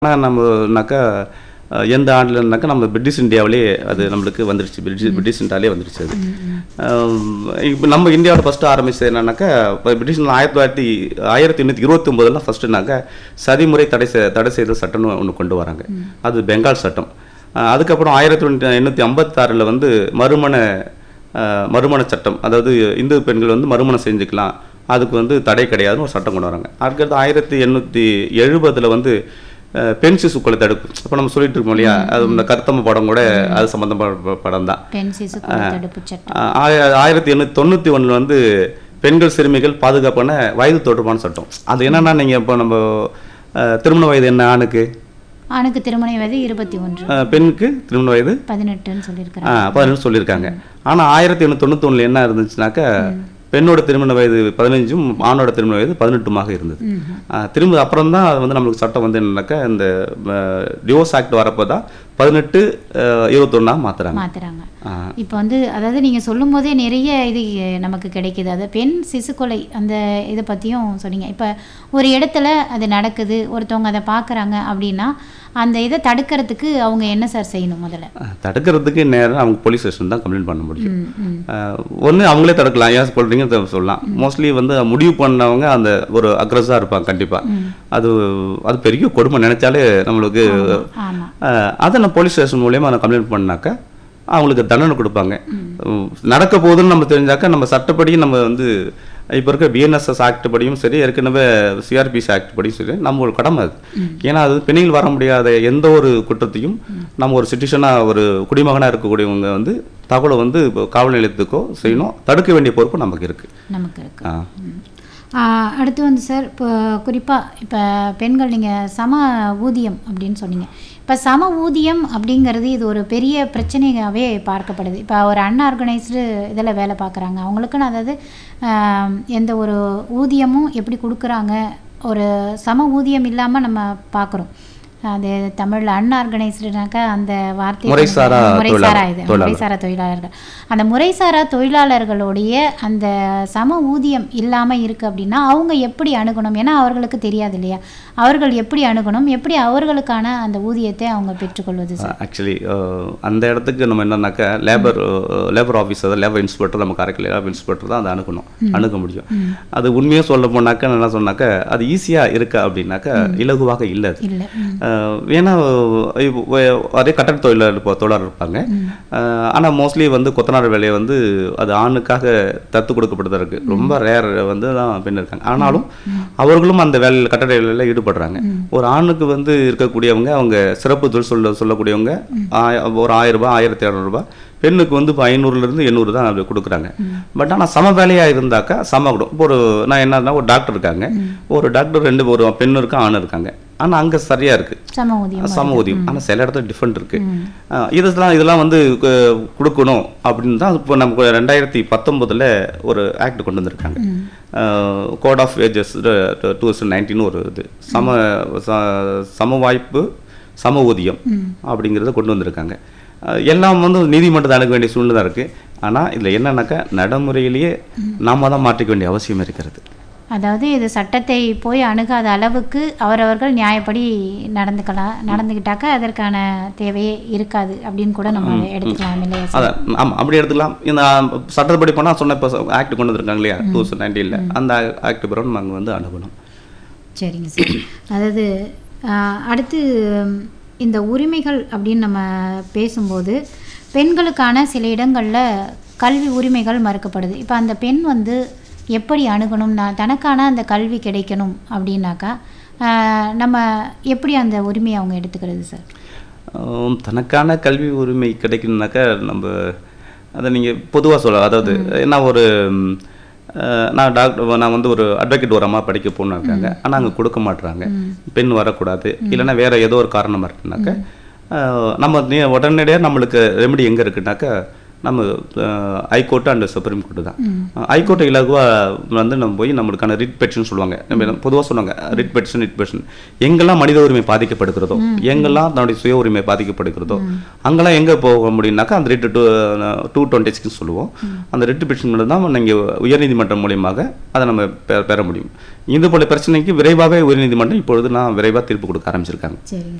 ஆனால் நம்மனாக்கா அஹ், எந்த ஆண்டுலனாக்கா நம்ம பிரிட்டிஷ் இந்தியாவிலே அது நம்மளுக்கு வந்துருச்சு பிரிட்டிஷ் பிரிட்டிஷ் இந்தியாவிலே வந்துருச்சு அது இப்போ நம்ம இந்தியாவோட ஃபஸ்ட்டு ஆரம்பிச்சது என்னன்னாக்கா இப்போ பிரிட்டிஷ் ஆயிரத்தி தொள்ளாயிரத்தி ஆயிரத்தி எண்ணூற்றி இருபத்தி ஒம்போதில் ஃபஸ்ட்டுனாக்கா சதிமுறை தடை செ தடை செய்த சட்டம்னு ஒன்று கொண்டு வராங்க அது பெங்கால் சட்டம் அஹ், அதுக்கப்புறம் ஆயிரத்தி எண்ணூற்றி ஐம்பத்தாறில் வந்து மறுமண அஹ், மறுமண சட்டம் அதாவது இந்து பெண்கள் வந்து மறுமணம் செஞ்சுக்கலாம் அதுக்கு வந்து தடை கிடையாதுன்னு ஒரு சட்டம் கொண்டு வராங்க அதுக்கடுத்து ஆயிரத்தி எண்ணூற்றி எழுபதில் வந்து அஹ், பெண் சிசு கொலை தடுப்பு இப்போ நம்ம சொல்லிட்டு இருக்கோம் இல்லையா அது இந்த கருத்தம்ம படம் கூட அது சம்மந்தப்பட்ட படம் தான் பெண் சிசு கொலை தடுப்பு சட்டம் ஆஹ் ஆய- ஆயிரத்தி எண்ணூற்றி தொண்ணூற்றி ஒன்றில் வந்து பெண்கள் சிறுமிகள் பாதுகாப்பான வயது தொடர்பான சட்டம் அது என்னன்னா நீங்கள் இப்போ நம்ம அஹ், திருமண வயது என்ன ஆணுக்கு ஆணுக்கு திருமண வயது இருபத்தி ஒன்று அஹ், பெண்ணுக்கு திருமண வயது பதினெட்டுன்னு சொல்லியிருக்கிறாங்க ஆ பதினெட்டு சொல்லியிருக்காங்க ஆனால் ஆயிரத்தி எண்ணூற்றி தொண்ணூத்தொன்னில் என்ன இருந்துச்சுனாக்கா பெண்ணோட திருமண வயது பதினஞ்சும் ஆணோட திருமண வயது பதினெட்டுமாக இருந்தது ஆ, திரும்ப அப்புறம் தான் அது வந்து நம்மளுக்கு சட்டம் வந்து என்னன்னாக்கா இந்த டிவோர்ஸ் ஆக்ட் வரப்போ தான் பதினெட்டு இருபத்தொன்னா மாத்துறாங்க மாத்துறாங்க ஆ. இப்போ வந்து அதாவது நீங்கள் சொல்லும் போதே நிறைய இது நமக்கு கிடைக்குது அது பெண் சிசு கொலை அந்த இதை பற்றியும் சொன்னீங்க இப்போ ஒரு இடத்துல அது நடக்குது ஒருத்தவங்க அதை பார்க்குறாங்க அப்படின்னா அந்த இதை தடுக்கிறதுக்கு அவங்க என்ன சார் செய்யணும் முதல்ல ஆ, தடுக்கிறதுக்கு நேரம் அவங்க போலீஸ் ஸ்டேஷன் தான் கம்ப்ளைண்ட் பண்ண முடியும் ம் ம் ஒன்று அவங்களே தடுக்கலாம் ஏன் சொல்கிறீங்க சொல்லலாம் மோஸ்ட்லி வந்து முடிவு பண்ணவங்க அந்த ஒரு அக்ரஸாக இருப்பாங்க கண்டிப்பாக அது அது பெரிய கொடுமை நினைச்சாலே நம்மளுக்கு ஆமாம் அஹ், அதை நான் போலீஸ் ஸ்டேஷன் மூலியமாக நான் கம்ப்ளைண்ட் பண்ணாக்கா அவங்களுக்கு தண்டனை கொடுப்பாங்க உம், நடக்க போகுதுன்னு நம்ம தெரிஞ்சாக்கா நம்ம சட்டப்படி நம்ம வந்து இப்போ இருக்க பிஎன்எஸ்எஸ் ஆக்ட் படியும் சரி ஏற்கனவே சிஆர்பிசி ஆக்ட் படியும் சரி நம்ம ஒரு கடமை அது ஏன்னா அது பிணையில் வர முடியாத எந்த ஒரு குற்றத்தையும் நம்ம ஒரு சிட்டிசனாக ஒரு குடிமகனாக இருக்கக்கூடியவங்க வந்து தகவலை வந்து இப்போ காவல் நிலையத்துக்கோ செய்யணும் தடுக்க வேண்டிய பொறுப்பு நமக்கு இருக்குது நமக்கு இருக்கு ஆ ம். ஆ, அடுத்து வந்து சார் இப்போ குறிப்பாக இப்போ பெண்கள் நீங்கள் சம ஊதியம் அப்படின்னு சொன்னீங்க இப்போ சம ஊதியம் அப்படிங்கிறது இது ஒரு பெரிய பிரச்சனையாகவே பார்க்கப்படுது இப்போ ஒரு அன்ஆர்கனைஸ்டு இதில் வேலை பார்க்குறாங்க அவங்களுக்குன்னு அதாவது ஆம், எந்த ஒரு ஊதியமும் எப்படி கொடுக்குறாங்க ஒரு சம ஊதியம் இல்லாமல் நம்ம பார்க்குறோம் அது தமிழில் அன்ஆர்கனைஸ்டுனாக்கா அந்த வார்த்தை முறைசாரா முறைசாரா இது தொழிலாளர். முறைசாரா தொழிலாளர்கள் அந்த முறைசாரா தொழிலாளர்களுடைய அந்த சம ஊதியம் இல்லாமல் இருக்குது அப்படின்னா அவங்க எப்படி அணுகணும் ஏன்னா அவர்களுக்கு தெரியாது இல்லையா அவர்கள் எப்படி அணுகணும் எப்படி அவர்களுக்கான அந்த ஊதியத்தை அவங்க பெற்றுக்கொள்வது சார் ஆக்சுவலி அந்த இடத்துக்கு நம்ம என்னன்னாக்கா labour labour officer labour inspector நம்ம காரைக்கால் லேபர் இன்ஸ்பெக்டர் தான் அதை அணுகணும் அணுக முடியும் அது உண்மையாக சொல்ல போனாக்கா என்ன சொன்னாக்கா அது ஈஸியாக இருக்கா அப்படின்னாக்கா இலகுவாக இல்லை அது இல்லை அஹ், ஏன்னா இப்போ வ- அதே கட்டட தொழிலாளர் இப்போ தொழிலாளர் இருப்பாங்க ஆனால் மோஸ்ட்லி வந்து கொத்தனார் வேலையை வந்து அது ஆணுக்காக தத்து கொடுக்கப்படுதா இருக்கு ரொம்ப ரேர் வந்து தான் பெண் இருக்காங்க ஆனாலும் அவர்களும் அந்த வேலையில் கட்டட வேலையில் ஈடுபடுறாங்க ஒரு ஆணுக்கு வந்து இருக்கக்கூடியவங்க அவங்க சிறப்பு தொழில் சொல்ல சொல்லக்கூடியவங்க ஆய- ஒரு ஆயிரம் ரூபாய் ஆயிரத்தி இரநூறுபா பெண்ணுக்கு வந்து இப்போ ஐநூறுலேருந்து எண்ணூறு தான் அப்படி கொடுக்குறாங்க பட் ஆனால் சம வேலையாக இருந்தாக்கா சம கூட இப்போ ஒரு நான் என்னன்னா ஒரு டாக்டர் இருக்காங்க ஒரு டாக்டர் ரெண்டு ஒரு பெண் இருக்கு ஆண் இருக்காங்க ஆனால் அங்கே சரியாக இருக்குது சம ஊதியம் சம ஊதியம் ஆனால் சில இடத்துல டிஃப்ரெண்ட் இருக்கு அஹ் இதெல்லாம் இதெல்லாம் வந்து கு- கொடுக்கணும் அப்படின்னு தான் இப்போ நமக்கு ரெண்டாயிரத்தி பத்தொன்பதுல ஒரு ஆக்ட் கொண்டு வந்திருக்காங்க code of wages two thousand nineteen ஒரு இது சம ச- சம வாய்ப்பு சம ஊதியம் அப்படிங்கிறத கொண்டு வந்திருக்காங்க அஹ் எல்லாம் வந்து நீதிமன்றத்தை அணுக வேண்டிய சூழ்நிலை தான் இருக்கு ஆனால் இதில் என்னன்னாக்கா நடைமுறையிலேயே நாம தான் மாற்றிக்க வேண்டிய அவசியம் இருக்கிறது அதாவது இது சட்டத்தை போய் அணுகாத அளவுக்கு அவரவர்கள் நியாயப்படி நடந்துக்கலாம் நடந்துக்கிட்டாக்கா அதற்கான தேவையே இருக்காது அப்படின்னு கூட நம்ம எடுத்துக்கலாம் இல்லையா சார் அதான் ஆமாம் அப்படி எடுத்துக்கலாம் இந்த சட்டப்படி போனால் சொன்ன இப்போ ஆக்ட் கொண்டு வந்திருக்காங்க இல்லையா டூ தௌசண்ட் நைன்டீனில் அந்த ஆக்ட் பிறகு நாங்கள் வந்து அணுகணும் சரிங்க சார் அதாவது ஆஹ், அடுத்து ம், இந்த உரிமைகள் அப்படின்னு நம்ம பேசும்போது பெண்களுக்கான சில இடங்களில் கல்வி உரிமைகள் மறுக்கப்படுது இப்போ அந்த பெண் வந்து எப்படி அணுகணும்னா தனக்கான அந்த கல்வி கிடைக்கணும் அப்படின்னாக்கா ஆஹ், நம்ம எப்படி அந்த உரிமையை அவங்க எடுத்துக்கிறது சார் ஆம், தனக்கான கல்வி உரிமை கிடைக்கணுனாக்கா நம்ம அதை நீங்கள் பொதுவாக சொல்ல அதாவது என்ன ஒரு ம், அஹ், நான் டாக்டர் நான் வந்து ஒரு அட்வொகேட் ஒரு அம்மா படிக்க போகணும் இருக்காங்க ஆனால் அங்கே கொடுக்க மாட்டுறாங்க பெண் வரக்கூடாது இல்லைன்னா வேற ஏதோ ஒரு காரணமாக இருக்குனாக்கா அஹ், நம்ம நீ உடனடியாக நம்மளுக்கு ரெமெடி எங்கே இருக்குனாக்கா நம்ம ஹைகோர்ட் அண்ட் சுப்ரீம் கோர்ட்டு தான் ஹைகோர்ட் இலகுவாக வந்து நம்ம போய் நம்மளுக்கான ரிட் பெட்டிஷன் சொல்லுவாங்க நம்ம பொதுவாக சொல்லுவாங்க ரிட் பெட்டிஷன் ரிட் பெட்டிஷன் எங்கெல்லாம் மனித உரிமை பாதிக்கப்படுகிறதோ எங்கெல்லாம் தன்னுடைய சுய உரிமை பாதிக்கப்படுகிறதோ அங்கெல்லாம் எங்கே போக முடியும்னாக்கா அந்த writ two two twenty six சொல்லுவோம் அந்த ரிட் பெட்டிஷன் தான் நீங்கள் உயர்நீதிமன்றம் மூலியமாக அதை நம்ம பெ- பெற முடியும் இது போல பிரச்சனைக்கு விரைவாகவே உயர்நீதிமன்றம் இப்பொழுது நான் விரைவாக தீர்ப்பு கொடுக்க ஆரம்பிச்சிருக்காங்க சரிங்க